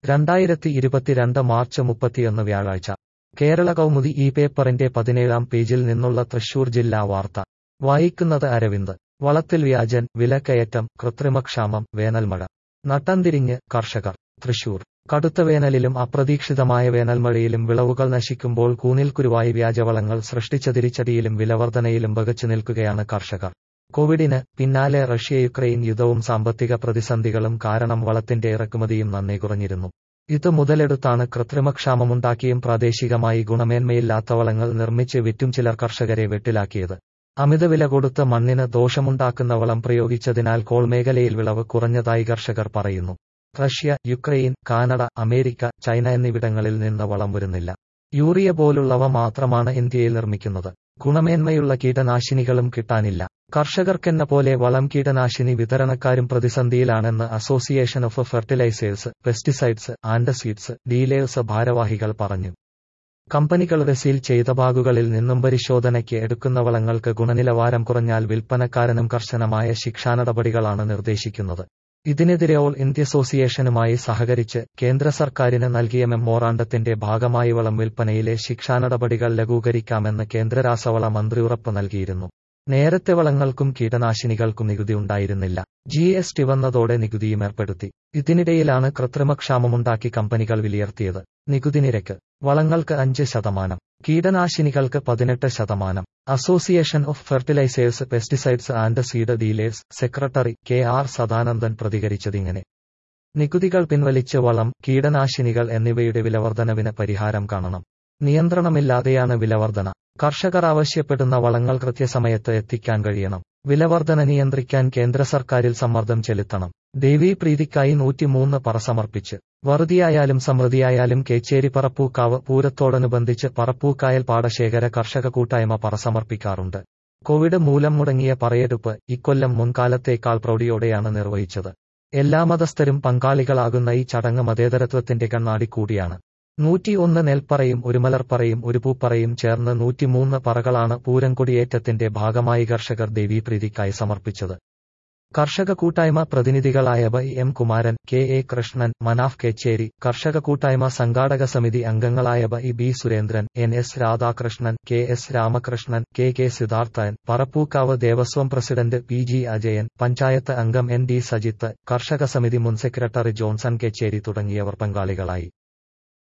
രണ്ടായിരത്തി ഇരുപത്തിരണ്ട് മാർച്ച് മുപ്പത്തിയൊന്ന് വ്യാഴാഴ്ച കേരള കൗമുദി ഈ പേപ്പറിന്റെ പതിനേഴാം പേജിൽ നിന്നുള്ള തൃശൂർ ജില്ലാ വാർത്ത വായിക്കുന്നത് അരവിന്ദ് വളത്തിൽ വ്യാജൻ വിലക്കയറ്റം കൃത്രിമക്ഷാമം വേനൽമഴ നട്ടംതിരിഞ്ഞ് കർഷകർ തൃശൂർ കടുത്ത വേനലിലും അപ്രതീക്ഷിതമായ വേനൽമഴയിലും വിളവുകൾ നശിക്കുമ്പോൾ കൂനിൽക്കുരുവായി വ്യാജവളങ്ങൾ സൃഷ്ടിച്ച തിരിച്ചടിയിലും വിലവർധനയിലും പകച്ചു നിൽക്കുകയാണ് കർഷകർ കോവിഡിന് പിന്നാലെ റഷ്യ യുക്രൈൻ യുദ്ധവും സാമ്പത്തിക പ്രതിസന്ധികളും കാരണം വളത്തിന്റെ ഇറക്കുമതിയും നന്നേ കുറഞ്ഞിരുന്നു ഇത് മുതലെടുത്താണ് കൃത്രിമക്ഷാമമുണ്ടാക്കിയും പ്രാദേശികമായി ഗുണമേന്മയില്ലാത്ത വളങ്ങൾ നിർമ്മിച്ച് വിറ്റും ചിലർ കർഷകരെ വെട്ടിലാക്കിയത് അമിതവില കൊടുത്ത് മണ്ണിന് ദോഷമുണ്ടാക്കുന്ന വളം പ്രയോഗിച്ചതിനാൽ കോൾ മേഖലയിൽ വിളവ് കുറഞ്ഞതായി കർഷകർ പറയുന്നു Russia Ukraine Canada America China എന്നിവിടങ്ങളിൽ നിന്ന് വളം വരുന്നില്ല യൂറിയ പോലുള്ളവ മാത്രമാണ് ഇന്ത്യയിൽ നിർമ്മിക്കുന്നത് ഗുണമേന്മയുള്ള കീടനാശിനികളും കിട്ടാനില്ല കർഷകർക്കെന്ന പോലെ വളം കീടനാശിനി വിതരണക്കാരും പ്രതിസന്ധിയിലാണെന്ന് association of fertilizers pesticides and seeds dealers ഭാരവാഹികൾ പറഞ്ഞു കമ്പനികളുടെ സീൽ ചെയ്ത ബാഗുകളിൽ നിന്നും പരിശോധനയ്ക്ക് എടുക്കുന്ന വളങ്ങൾക്ക് ഗുണനിലവാരം കുറഞ്ഞാൽ വിൽപ്പനക്കാരനും കർശനമായ ശിക്ഷാനടപടികളാണ് നിർദ്ദേശിക്കുന്നത് ഇതിനെതിരെ ഓൾ ഇന്ത്യ അസോസിയേഷനുമായി സഹകരിച്ച് കേന്ദ്ര സർക്കാരിന് നൽകിയ മെമ്മോറാണ്ടത്തിന്റെ ഭാഗമായി വളം വിൽപ്പനയിലെ ശിക്ഷാനടപടികൾ ലഘൂകരിക്കാമെന്ന് കേന്ദ്ര രാസവള മന്ത്രി ഉറപ്പ് നൽകിയിരുന്നു നേരത്തെ വളങ്ങൾക്കും കീടനാശിനികൾക്കും നികുതി ഉണ്ടായിരുന്നില്ല ജി എസ് ടി വന്നതോടെ നികുതിയും ഏർപ്പെടുത്തി ഇതിനിടയിലാണ് കൃത്രിമക്ഷാമമുണ്ടാക്കി കമ്പനികൾ വിലയിരുത്തിയത് നികുതി നിരക്ക് വളങ്ങൾക്ക് അഞ്ച് ശതമാനം കീടനാശിനികൾക്ക് പതിനെട്ട് ശതമാനം association of fertilizers pesticides and seed dealers secretary K R Sadanandan പ്രതികരിച്ചതിങ്ങനെ നികുതികൾ പിൻവലിച്ച് വളം കീടനാശിനികൾ എന്നിവയുടെ വിലവർധനവിന് പരിഹാരം കാണണം നിയന്ത്രണമില്ലാതെയാണ് വിലവർധന കർഷകർ ആവശ്യപ്പെടുന്ന വളങ്ങൾ കൃത്യസമയത്ത് എത്തിക്കാൻ കഴിയണം വിലവർധന നിയന്ത്രിക്കാൻ കേന്ദ്ര സർക്കാരിൽ സമ്മർദ്ദം ചെലുത്തണം ദേവീ പ്രീതിക്കായി നൂറ്റിമൂന്ന് പറ സമർപ്പിച്ച് വറുതിയായാലും സമൃദ്ധിയായാലും കേച്ചേരി പറപ്പൂക്കാവ് പൂരത്തോടനുബന്ധിച്ച് പറപ്പൂക്കായൽ പാടശേഖര കർഷക കൂട്ടായ്മ പറ സമർപ്പിക്കാറുണ്ട് കോവിഡ് മൂലം മുടങ്ങിയ പറയെടുപ്പ് ഇക്കൊല്ലം മുൻകാലത്തേക്കാൾ പ്രൗഢിയോടെയാണ് നിർവഹിച്ചത് എല്ലാ മതസ്ഥരും പങ്കാളികളാകുന്ന ഈ ചടങ്ങ് മതേതരത്വത്തിന്റെ കണ്ണാടി കൂടിയാണ് നൂറ്റിയൊന്ന് നെൽപ്പറയും ഒരു മലർപ്പറയും ഒരു പൂപ്പറയും ചേർന്ന് നൂറ്റിമൂന്ന് പറകളാണ് പൂരംകൊടിയേറ്റത്തിന്റെ ഭാഗമായി കർഷകർ ദേവീപ്രീതിക്കായി സമർപ്പിച്ചത് കർഷക കൂട്ടായ്മ പ്രതിനിധികളായ Y M Kumaran K A Krishnan Manaf Kecheri കർഷക കൂട്ടായ്മ സംഘാടക സമിതി അംഗങ്ങളായ Y B Surendran N S Radhakrishnan K S Ramakrishnan K K Siddharthan Parappukkavu Devaswom president P G Ajayan panchayat അംഗം എൻ ഡി സജിത്ത് കർഷക സമിതി മുൻ സെക്രട്ടറി ജോൺസൺ കെച്ചേരി തുടങ്ങിയവർ പങ്കാളികളായി